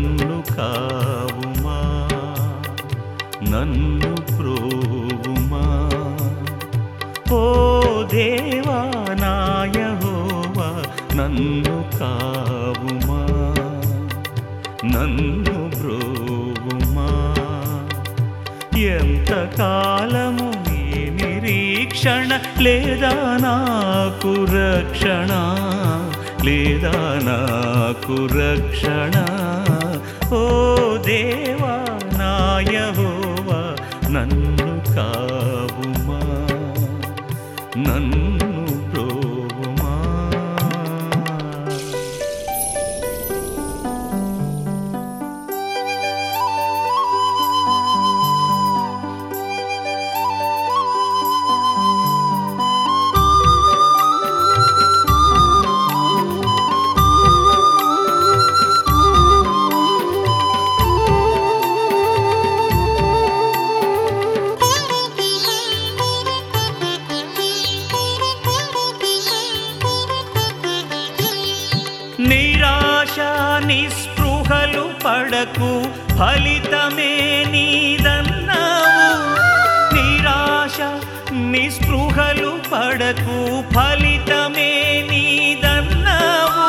నన్ను కావుమా నన్ను ప్రోవుమా ఓ దేవా నాయహోవా నన్ను కావుమా నన్ను బ్రోవుమా ఎంత కాలము ఈ నిరీక్షణ లేదా నాకు రక్షణ లేదా నాకు రక్షణ ఓ దేవా నాయహోవా నన్ను కావుమా నన్ను బ్రోవుమా నిరాశ నిస్పృహలు పడకు ఫలితమే నీదన్నావు నిరాశ నిస్పృహలు పడకు ఫలితమే నీదన్నావు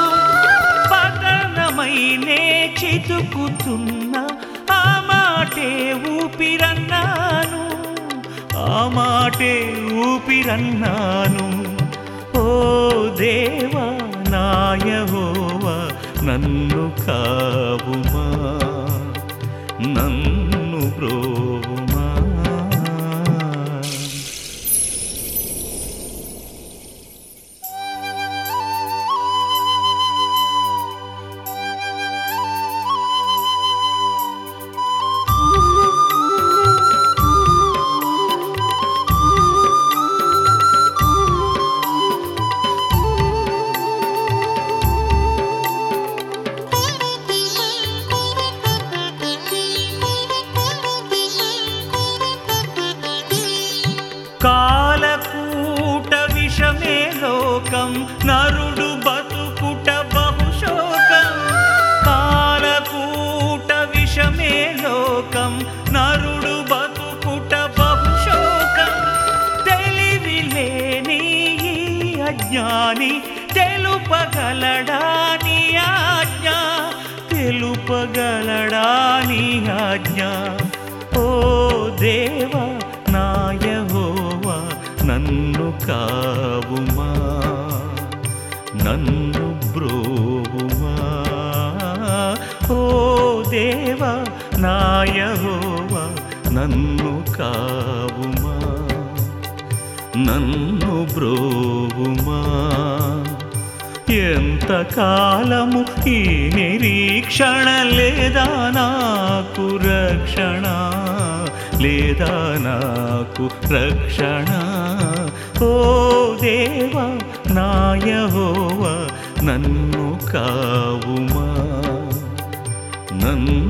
పతనమైనే చితుకుతున్న ఆ మాటే ఊపిరన్నాను ఆ మాటే ఊపిరన్నాను ఓ దేవా నాయహోవా నన్ను కావుమా నన్ను బ్రోవుమా కాలకూట విషమే లోకం నరుడు బతుకుట బహుశోకం కాలకూట విషమే లోకం నరుడు బతుకుట బహుశోకం తెలివి లేని ఈ అజ్ఞాని తెలుపగలడాని ఆజ్ఞ తెలుపగలడాని ఆజ్ఞ ఓ దేవా నాయహోవా నన్ను కావుమా నన్ను బ్రోవుమా ఓ దేవా నాయహోవా నన్ను కావుమా నన్ను బ్రోవుమా ఎంత కాలము ఈ నిరీక్షణ లేదా నాకు రక్షణ లేదా నాకు రక్షణ ఓ దేవా నాయహోవా నన్ను కావుమా నన్ను